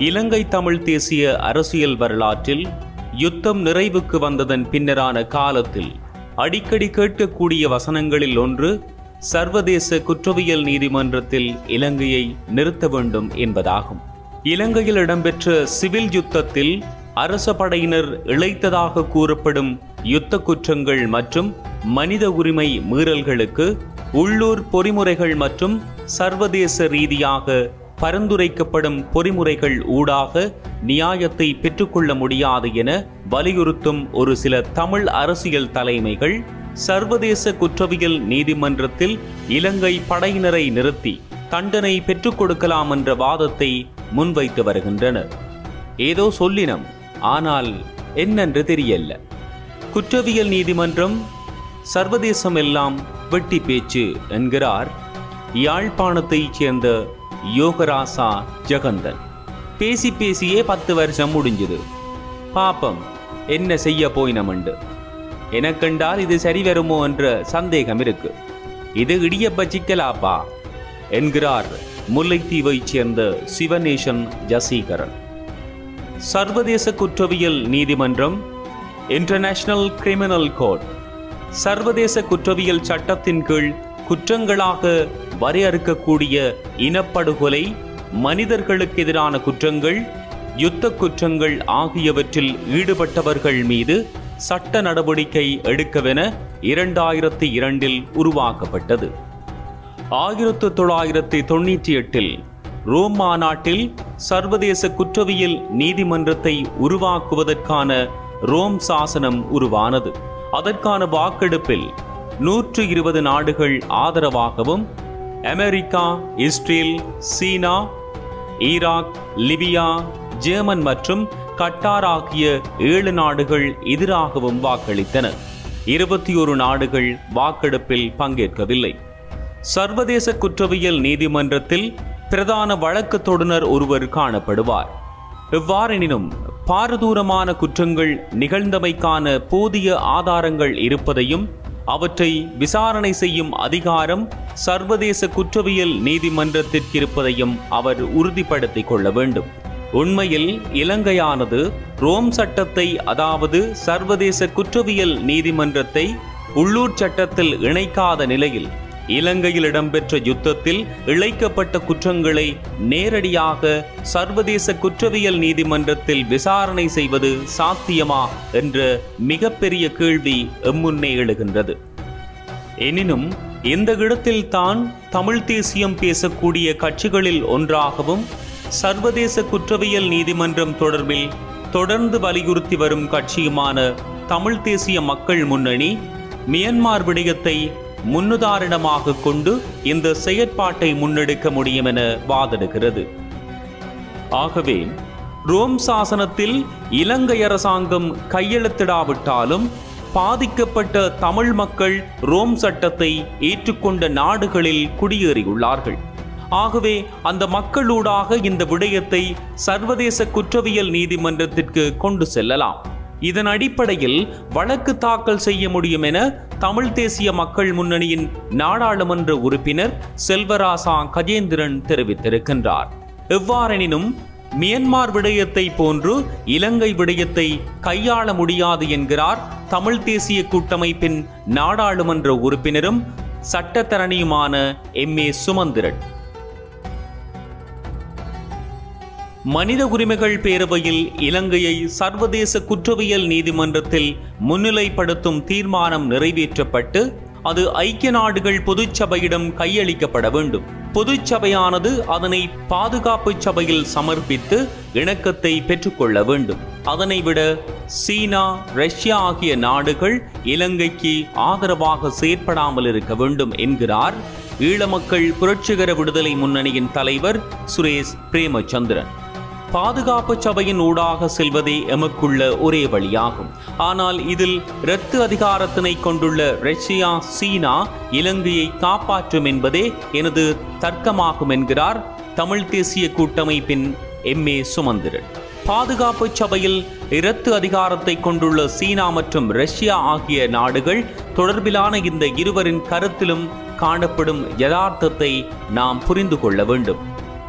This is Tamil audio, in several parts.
இலங்கை தமிழ் தேசிய அரசியல் வரலாற்றில் யுத்தம் நிறைவுக்கு வந்ததன் பின்னரான காலத்தில் அடிக்கடி கேட்கக்கூடிய வசனங்களில் ஒன்று சர்வதேச குற்றவியல் நீதிமன்றத்தில் இலங்கையை நிறுத்த வேண்டும் என்பதாகும் இலங்கையில் இடம்பெற்ற சிவில் யுத்தத்தில் அரச படையினர் இழைத்ததாக கூறப்படும் யுத்த குற்றங்கள் மற்றும் மனித உரிமை மீறல்களுக்கு உள்ளூர் பொறிமுறைகள் மற்றும் சர்வதேச ரீதியாக பரிந்துரைக்கப்படும் பொறிமுறைகள் ஊடாக நியாயத்தை பெற்றுக்கொள்ள முடியாது என வலியுறுத்தும் ஒரு சில தமிழ் அரசியல் தலைமைகள் சர்வதேச குற்றவியல் நீதிமன்றத்தில் இலங்கை படையினரை நிறுத்தி தண்டனை பெற்றுக் கொடுக்கலாம் என்ற வாதத்தை முன்வைத்து வருகின்றனர் ஏதோ சொல்லினம் ஆனால் என்னென்று தெரியல குற்றவியல் நீதிமன்றம் சர்வதேசம் எல்லாம் வெட்டி பேச்சு என்கிறார் யாழ்ப்பாணத்தைச் சேர்ந்த யோகராசா ஜெகந்தன் பேசி பேசியே பத்து வருஷம் முடிஞ்சது பாப்பம் என்ன செய்ய போயினமண்டு எனக்கண்டால் இது சரி வருமோ என்ற சந்தேகம் இருக்கு இது இடியப்ப சிக்கலாப்பா என்கிறார் முல்லைத்தீவைச் சேர்ந்த சிவநேசன் ஜசீகரன் சர்வதேச குற்றவியல் நீதிமன்றம் இன்டர்நேஷனல் கிரிமினல் கோட் சர்வதேச குற்றவியல் சட்டத்தின் கீழ் குற்றங்களாக வரையறுக்கக்கூடிய இனப்படுகொலை மனிதர்களுக்கு எதிரான குற்றங்கள் யுத்த குற்றங்கள் ஆகியவற்றில் ஈடுபட்டவர்கள் மீது சட்ட நடவடிக்கை எடுக்கவென இரண்டாயிரத்தி இரண்டில் உருவாக்கப்பட்டது ஆயிரத்து தொள்ளாயிரத்தி தொண்ணூற்றி எட்டில் ரோம் மாநாட்டில் சர்வதேச குற்றவியல் நீதிமன்றத்தை உருவாக்குவதற்கான ரோம் சாசனம் உருவானது அதற்கான வாக்கெடுப்பில் நூற்று இருபது நாடுகள் ஆதரவாகவும் America Israel China Iraq Libya German மற்றும் கட்டார் ஆகிய ஏழு நாடுகள் எதிராகவும் வாக்களித்தன இருபத்தி ஒரு நாடுகள் வாக்கெடுப்பில் பங்கேற்கவில்லை சர்வதேச குற்றவியல் நீதிமன்றத்தில் பிரதான வழக்கு தொடுனர் ஒருவர் காணப்படுவார் எவ்வாறெனினும் பாரதூரமான குற்றங்கள் நிகழ்ந்தமைக்கான போதிய ஆதாரங்கள் இருப்பதையும் அவற்றை விசாரணை செய்யும் அதிகாரம் சர்வதேச குற்றவியல் நீதிமன்றத்திற்கு இருப்பதையும் அவர் உறுதிப்படுத்திக் கொள்ள வேண்டும் உண்மையில் இலங்கையானது ரோம் சட்டத்தை அதாவது சர்வதேச குற்றவியல் நீதிமன்றத்தை உள்ளூர் சட்டத்தில் இணைக்காத நிலையில் இலங்கையில் இடம்பெற்ற யுத்தத்தில் இழைக்கப்பட்ட குற்றங்களை நேரடியாக சர்வதேச குற்றவியல் நீதிமன்றத்தில் விசாரணை செய்வது சாத்தியமா என்ற மிகப்பெரிய கேள்வி எம்முன்னே எழுகின்றது எனினும் இந்த இடத்தில் தான் தமிழ் தேசியம் பேசக்கூடிய கட்சிகளில் ஒன்றாகவும் சர்வதேச குற்றவியல் நீதிமன்றம் தொடர்பில் தொடர்ந்து வலியுறுத்தி வரும் கட்சியுமான தமிழ் தேசிய மக்கள் முன்னணி மியன்மார் விடயத்தை முன்னுதாரணமாக கொண்டு இந்த செயற்பாட்டை முன்னெடுக்க முடியும் என வாதிடுகிறது ஆகவே ரோம் சாசனத்தில் இலங்கை அரசாங்கம் கையெழுத்திடாவிட்டாலும் பாதிக்கப்பட்ட தமிழ் மக்கள் ரோம் சட்டத்தை ஏற்றுக்கொண்ட நாடுகளில் குடியேறியுள்ளார்கள் ஆகவே அந்த மக்களூடாக இந்த விடயத்தை சர்வதேச குற்றவியல் நீதிமன்றத்திற்கு கொண்டு செல்லலாம் இதன் அடிப்படையில் வழக்கு தாக்கல் செய்ய முடியும் என தமிழ் தேசிய மக்கள் முன்னணியின் நாடாளுமன்ற உறுப்பினர் செல்வராசா கஜேந்திரன் தெரிவித்திருக்கின்றார் எவ்வாறெனினும் மியன்மார் விடயத்தை போன்று இலங்கை விடயத்தை கையாள முடியாது என்கிறார் தமிழ் தேசிய கூட்டமைப்பின் நாடாளுமன்ற உறுப்பினரும் சட்டத்தரணியுமான எம் ஏ சுமந்திரன் மனித உரிமைகள் பேரவையில் இலங்கையை சர்வதேச குற்றவியல் நீதிமன்றத்தில் முன்னிலைப்படுத்தும் தீர்மானம் நிறைவேற்றப்பட்டு அது ஐக்கிய நாடுகள் பொதுச்சபையிடம் கையளிக்கப்பட வேண்டும் பொதுச்சபையானது அதனை பாதுகாப்பு சபையில் சமர்ப்பித்து இணக்கத்தை பெற்றுக்கொள்ள வேண்டும் அதனை விட சீனா ரஷ்யா ஆகிய நாடுகள் இலங்கைக்கு ஆதரவாக செயற்படாமல் இருக்க வேண்டும் என்கிறார் ஈழமக்கள் புரட்சிகர விடுதலை முன்னணியின் தலைவர் சுரேஷ் பிரேமச்சந்திரன் பாதுகாப்பு சபையின் ஊடாக செல்வதே எமக்குள்ள ஒரே வழியாகும் ஆனால் இதில் இரத்து அதிகாரத்தினை கொண்டுள்ள ரஷ்யா சீனா இலங்கையை காப்பாற்றும் என்பதே எனது தர்க்கமாகும் என்கிறார் தமிழ் தேசிய கூட்டமைப்பின் எம் ஏ சுமந்திரன் பாதுகாப்பு சபையில் இரத்து அதிகாரத்தை கொண்டுள்ள சீனா மற்றும் ரஷ்யா ஆகிய நாடுகள் தொடர்பிலான இந்த இருவரின் கருத்திலும் காணப்படும் யதார்த்தத்தை நாம் புரிந்து கொள்ள வேண்டும்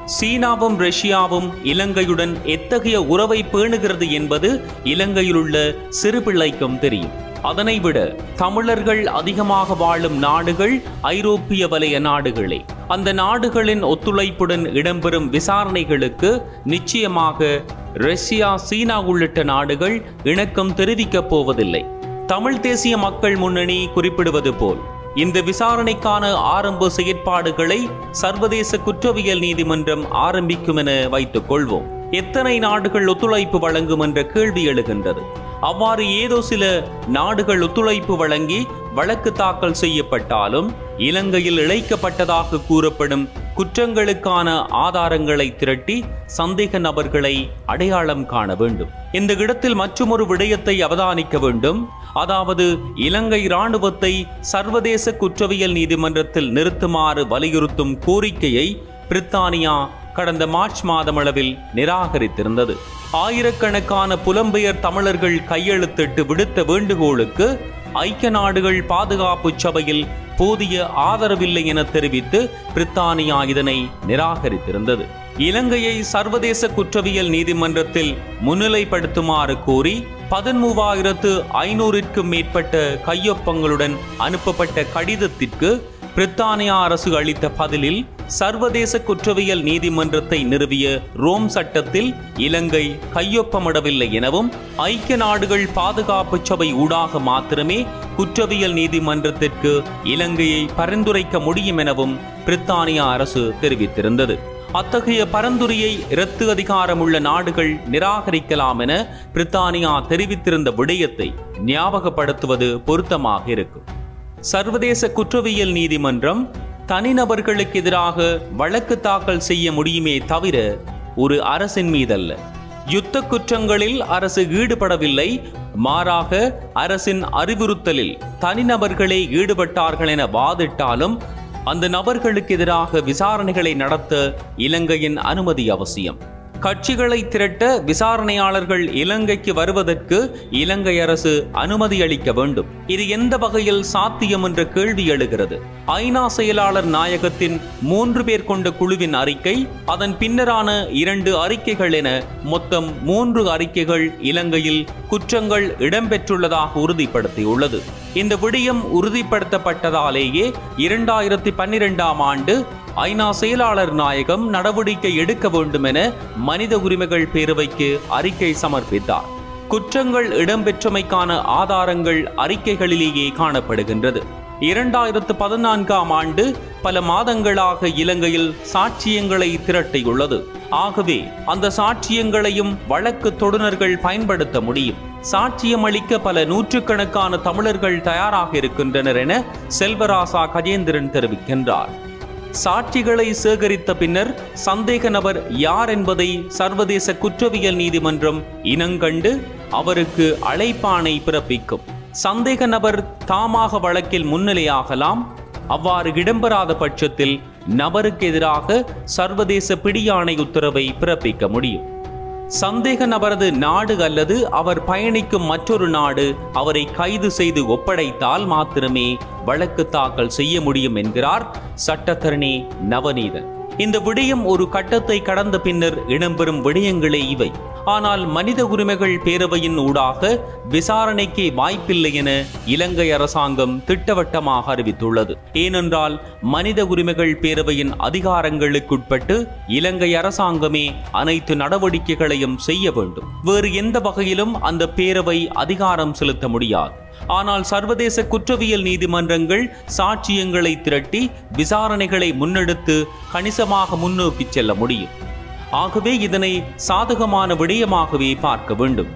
சீனாவும் ரஷ்யாவும் இலங்கையுடன் எத்தகைய உறவை பேணுகிறது என்பது இலங்கையிலுள்ள சிறுபிள்ளைக்கும் தெரியும் அதனை விட தமிழர்கள் அதிகமாக வாழும் நாடுகள் ஐரோப்பிய வலய நாடுகளே அந்த நாடுகளின் ஒத்துழைப்புடன் இடம்பெறும் விசாரணைகளுக்கு நிச்சயமாக ரஷ்யா சீனா உள்ளிட்ட நாடுகள் இணக்கம் தெரிவிக்கப் போவதில்லை தமிழ் தேசிய மக்கள் முன்னணி குறிப்பிடுவது போல் இந்த விசாரணைக்கான ஆரம்ப செயற்பாடுகளை சர்வதேச குற்றவியல் நீதிமன்றம் ஆரம்பிக்கும் என வைத்துக் கொள்வோம் எத்தனை நாடுகள் ஒத்துழைப்பு வழங்கும் என்ற கேள்வி எழுகின்றது அவ்வாறு ஏதோ சில நாடுகள் ஒத்துழைப்பு வழங்கி வழக்கு தாக்கல் செய்யப்பட்டாலும் இலங்கையில் இழைக்கப்பட்டதாக கூறப்படும் குற்றங்களுக்கான ஆதாரங்களை திரட்டி சந்தேக நபர்களை அடையாளம் காண வேண்டும் இந்த இடத்தில் மற்றொரு விடயத்தை அவதானிக்க வேண்டும் அதாவது இலங்கை இராணுவத்தை சர்வதேச குற்றவியல் நீதிமன்றத்தில் நிறுத்துமாறு வலியுறுத்தும் கோரிக்கையை பிரித்தானியா கடந்த மார்ச் மாதமளவில் நிராகரித்திருந்தது ஆயிரக்கணக்கான புலம்பெயர் தமிழர்கள் கையெழுத்திட்டு விடுத்த வேண்டுகோளுக்கு ஐக்கிய நாடுகள் பாதுகாப்பு சபையில் போதிய ஆதரவில்லை என தெரிவித்து பிரித்தானியா இதனை நிராகரித்திருந்தது இலங்கையை சர்வதேச குற்றவியல் நீதிமன்றத்தில் முன்னிலைப்படுத்துமாறு கோரி பதிமூவாயிரத்து ஐநூறிற்கும் மேற்பட்ட கையொப்பங்களுடன் அனுப்பப்பட்ட கடிதத்திற்கு பிரித்தானியா அரசு அளித்த பதிலில் சர்வதேச குற்றவியல் நீதிமன்றத்தை நிறுவிய ரோம் சட்டத்தில் இலங்கை கையொப்பமிடவில்லை எனவும் ஐக்கிய நாடுகள் பாதுகாப்பு சபை ஊடாக மாத்திரமே குற்றவியல் நீதிமன்றத்திற்கு இலங்கையை பரிந்துரைக்க முடியும் எனவும் பிரித்தானியா அரசு தெரிவித்திருந்தது அத்தகைய பரந்துரையை இரத்து அதிகாரமுள்ள நாடுகள் நிராகரிக்கலாம் என பிரித்தானியா தெரிவித்திருந்த விடயத்தை ஞாபகப்படுத்துவது பொருத்தமாக இருக்கும் சர்வதேச குற்றவியல் நீதிமன்றம் தனிநபர்களுக்கு எதிராக வழக்கு தாக்கல் செய்ய முடியுமே தவிர ஒரு அரசின் மீதல்ல யுத்த குற்றங்களில் அரசு ஈடுபடவில்லை மாறாக அரசின் அறிவுறுத்தலில் தனிநபர்களே ஈடுபட்டார்கள் என வாதிட்டாலும் அந்த நபர்களுக்கு எதிராக விசாரணைகளை நடத்த இலங்கையின் அனுமதி அவசியம் கட்சிகளை திரட்ட விசாரணையாளர்கள் இலங்கைக்கு வருவதற்கு இலங்கை அரசு அனுமதி அளிக்க வேண்டும் இது எந்த வகையில் சாத்தியம் என்ற கேள்வி எழுகிறது ஐநா செயலாளர் நாயகத்தின் மூன்று பேர் கொண்ட குழுவின் அறிக்கை அதன் பின்னரான இரண்டு அறிக்கைகள் என மொத்தம் மூன்று அறிக்கைகள் இலங்கையில் குற்றங்கள் இடம்பெற்றுள்ளதாக உறுதிப்படுத்தியுள்ளது இந்த விடயம் உறுதிப்படுத்தப்பட்டதாலேயே இரண்டாயிரத்தி பன்னிரெண்டாம் ஆண்டு ஐநா செயலாளர் நாயகம் நடவடிக்கை எடுக்க வேண்டும் என மனித உரிமைகள் பேரவைக்கு அறிக்கை சமர்ப்பித்தார் குற்றங்கள் இடம்பெற்றமைக்கான ஆதாரங்கள் அறிக்கைகளிலேயே காணப்படுகின்றது இரண்டாயிரத்து பதினான்காம் ஆண்டு பல மாதங்களாக இலங்கையில் சாட்சியங்களை திரட்டியுள்ளது ஆகவே அந்த சாட்சியங்களையும் வழக்கு தொடுநர்கள் பயன்படுத்த முடியும் சாட்சியம் அளிக்க பல நூற்றுக்கணக்கான தமிழர்கள் தயாராக இருக்கின்றனர் என செல்வராசா கஜேந்திரன் தெரிவிக்கின்றார் சாட்சிகளை சேகரித்த பின்னர் சந்தேக நபர் யார் என்பதை சர்வதேச குற்றவியல் நீதிமன்றம் இனங்கண்டு அவருக்கு அழைப்பாணை பிறப்பிக்கும் சந்தேக நபர் தாமாக வழக்கில் முன்னிலையாகலாம் அவ்வாறு இடம்பெறாத பட்சத்தில் நபருக்கு எதிராக சர்வதேச பிடியாணை உத்தரவை பிறப்பிக்க முடியும் சந்தேக நபரது நாடு அல்லது அவர் பயணிக்கும் மற்றொரு நாடு அவரை கைது செய்து ஒப்படைத்தால் மாத்திரமே வழக்கு தாக்கல் செய்ய முடியும் என்கிறார் சட்டத்தரணி நவநீதன் இந்த விடயம் ஒரு கட்டத்தை கடந்த பின்னர் இடம்பெறும் விடயங்களே இவை ஆனால் மனித உரிமைகள் பேரவையின் ஊடாக விசாரணைக்கு வாய்ப்பில்லை என இலங்கை அரசாங்கம் திட்டவட்டமாக அறிவித்துள்ளது ஏனென்றால் மனித உரிமைகள் பேரவையின் அதிகாரங்களுக்குட்பட்டு இலங்கை அரசாங்கமே அனைத்து நடவடிக்கைகளையும் செய்ய வேண்டும் வேறு எந்த வகையிலும் அந்த பேரவை அதிகாரம் செலுத்த முடியாது ஆனால் சர்வதேச குற்றவியல் நீதிமன்றங்கள் சாட்சியங்களை திரட்டி விசாரணைகளை முன்னெடுத்து கணிசமாக முன்னோக்கி செல்ல முடியும் ஆகவே இதனை சாதகமான விடயமாகவே பார்க்க வேண்டும்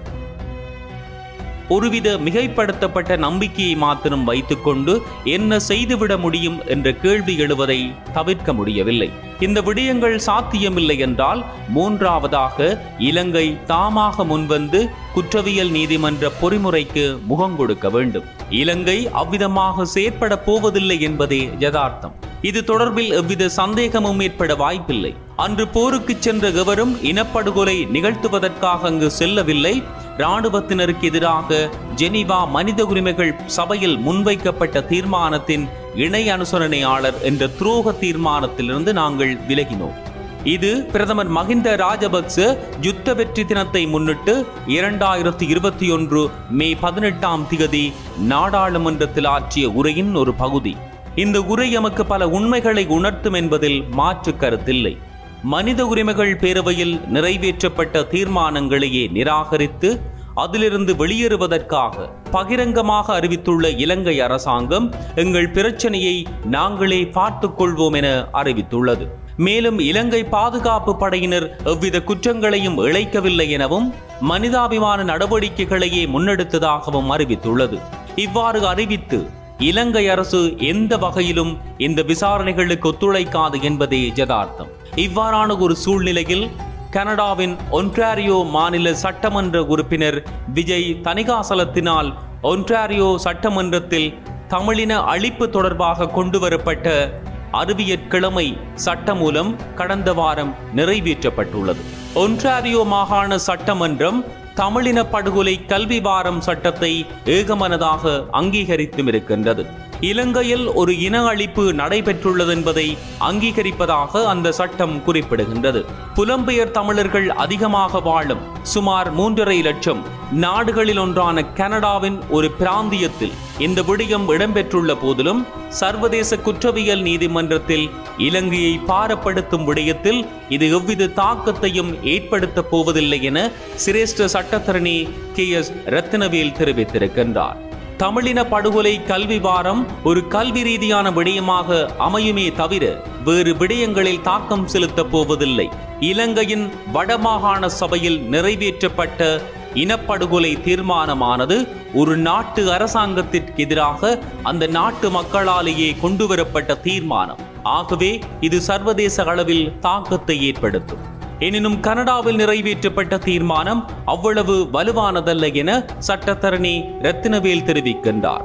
ஒருவித மிகைப்படுத்தப்பட்ட நம்பிக்கையை மாத்திரம் வைத்துக்கொண்டு என்ன செய்துவிட முடியும் என்ற கேள்வி எழுவதை தவிர்க்க முடியவில்லை இந்த விடயங்கள் சாத்தியமில்லை என்றால் மூன்றாவதாக இலங்கை தாமாக முன்வந்து குற்றவியல் நீதிமன்ற பொறிமுறைக்கு முகம் கொடுக்க வேண்டும் இலங்கை அவ்விதமாக செயற்பட போவதில்லை என்பதே யதார்த்தம் இது தொடர்பில் எவ்வித சந்தேகமும் ஏற்பட வாய்ப்பில்லை அன்று போருக்கு சென்ற எவரும் இனப்படுகொலை நிகழ்த்துவதற்காக அங்கு செல்லவில்லை இராணுவத்தினருக்கு எதிராக ஜெனீவா மனித உரிமைகள் சபையில் முன்வைக்கப்பட்ட தீர்மானத்தின் இணை அனுசரணையாளர் என்ற துரோக தீர்மானத்திலிருந்து நாங்கள் விலகினோம் இது பிரதமர் மஹிந்த ராஜபக்ச யுத்த வெற்றி தினத்தை முன்னிட்டு இரண்டாயிரத்தி இருபத்தி ஒன்று மே பதினெட்டாம் திகதி நாடாளுமன்றத்தில் ஆற்றிய உரையின் ஒரு பகுதி இந்த உரை எமக்கு பல உண்மைகளை உணர்த்தும் என்பதில் மாற்று கருத்தில்லை மனித உரிமைகள் பேரவையில் நிறைவேற்றப்பட்ட தீர்மானங்களையே நிராகரித்து அதிலிருந்து வெளியேறுவதற்காக பகிரங்கமாக அறிவித்துள்ள இலங்கை அரசாங்கம் எங்கள் பிரச்சனையை நாங்களே பார்த்துக் கொள்வோம் என அறிவித்துள்ளது மேலும் இலங்கை பாதுகாப்பு படையினர் எவ்வித குற்றங்களையும் இழைக்கவில்லை எனவும் மனிதாபிமான நடவடிக்கைகளையே முன்னெடுத்ததாகவும் அறிவித்துள்ளது இவ்வாறு அறிவித்து இலங்கை அரசு எந்த வகையிலும் இந்த விசாரணைகளுக்கு ஒத்துழைக்காது என்பதே யதார்த்தம் இவ்வாறான ஒரு சூழ்நிலையில் கனடாவின் ஒன்டாரியோ மாநில சட்டமன்ற உறுப்பினர் விஜய் தணிகாசலத்தினால் ஒன்டாரியோ சட்டமன்றத்தில் தமிழின அழிப்பு தொடர்பாக கொண்டுவரப்பட்ட அறிவியற்கிழமை சட்டமூலம் கடந்த வாரம் நிறைவேற்றப்பட்டுள்ளது ஒன்டாரியோ மாகாண சட்டமன்றம் தமிழின படுகொலை கல்வி வாரம் சட்டத்தை ஏகமனதாக அங்கீகரித்தும் இருக்கின்றது இலங்கையில் ஒரு இன அழிப்பு நடைபெற்றுள்ளது என்பதை அங்கீகரிப்பதாக அந்த சட்டம் குறிப்பிடுகின்றது புலம்பெயர் தமிழர்கள் அதிகமாக வாழும் சுமார் மூன்றரை லட்சம் நாடுகளில் ஒன்றான கனடாவின் ஒரு பிராந்தியத்தில் இந்த விடயம் இடம்பெற்றுள்ள போதிலும் சர்வதேச குற்றவியல் நீதிமன்றத்தில் இலங்கையை பாரப்படுத்தும் விடயத்தில் இது எவ்வித தாக்கத்தையும் ஏற்படுத்தப் போவதில்லை என சிரேஷ்ட சட்டத்தரணி கே எஸ் ரத்தினவேல் தெரிவித்திருக்கின்றார் தமிழின படுகொலை கல்வி வாரம் ஒரு கல்வி ரீதியான விடயமாக அமையுமே தவிர வேறு விடயங்களில் தாக்கம் செலுத்தப் போவதில்லை இலங்கையின் வடமாகாண சபையில் நிறைவேற்றப்பட்ட இனப்படுகொலை தீர்மானமானது ஒரு நாட்டு அரசாங்கத்திற்கு எதிராக அந்த நாட்டு மக்களாலேயே கொண்டுவரப்பட்ட தீர்மானம் ஆகவே இது சர்வதேச அளவில் தாக்கத்தை ஏற்படுத்தும் எனினும் கனடாவில் நிறைவேற்றப்பட்ட தீர்மானம் அவ்வளவு வலுவானதல்ல என சட்டத்தரணி ரத்தினவேல் தெரிவிக்கின்றார்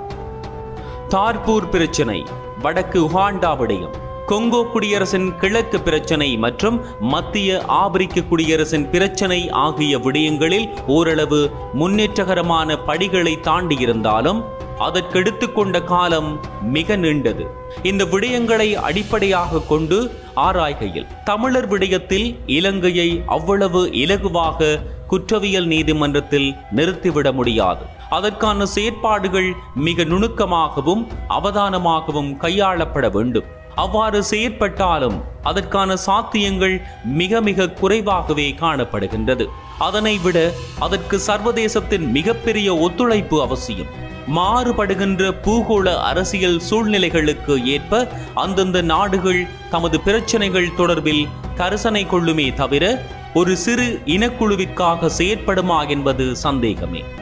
தார்பூர் பிரச்சினை வடக்கு உகாண்டா விடயம் கொங்கோ குடியரசின் கிழக்கு பிரச்சனை மற்றும் மத்திய ஆப்பிரிக்க குடியரசின் பிரச்சனை ஆகிய விடயங்களில் ஓரளவு முன்னேற்றகரமான படிகளை தாண்டியிருந்தாலும் அதற்கெடுத்துக்கொண்ட காலம் மிக நீண்டது இந்த விடயங்களை அடிப்படையாக கொண்டு ஆராய்கையில் தமிழர் விடயத்தில் இலங்கையை அவ்வளவு இலகுவாக குற்றவியல் நீதிமன்றத்தில் நிறுத்திவிட முடியாது அதற்கான செயற்பாடுகள் மிக நுணுக்கமாகவும் அவதானமாகவும் கையாளப்பட வேண்டும் அவ்வாறு செயற்பட்டாலும் அதற்கான சாத்தியங்கள் மிக மிக குறைவாகவே காணப்படுகின்றது அதனை விட அதற்கு சர்வதேசத்தின் மிகப்பெரிய ஒத்துழைப்பு அவசியம் மாறுபடுகின்ற பூகோள அரசியல் சூழ்நிலைகளுக்கு ஏற்ப அந்தந்த நாடுகள் தமது பிரச்சனைகள் தொடர்பில் கரிசனை கொள்ளுமே தவிர ஒரு சிறு இனக்குழுவிற்காக செயற்படுமா என்பது சந்தேகமே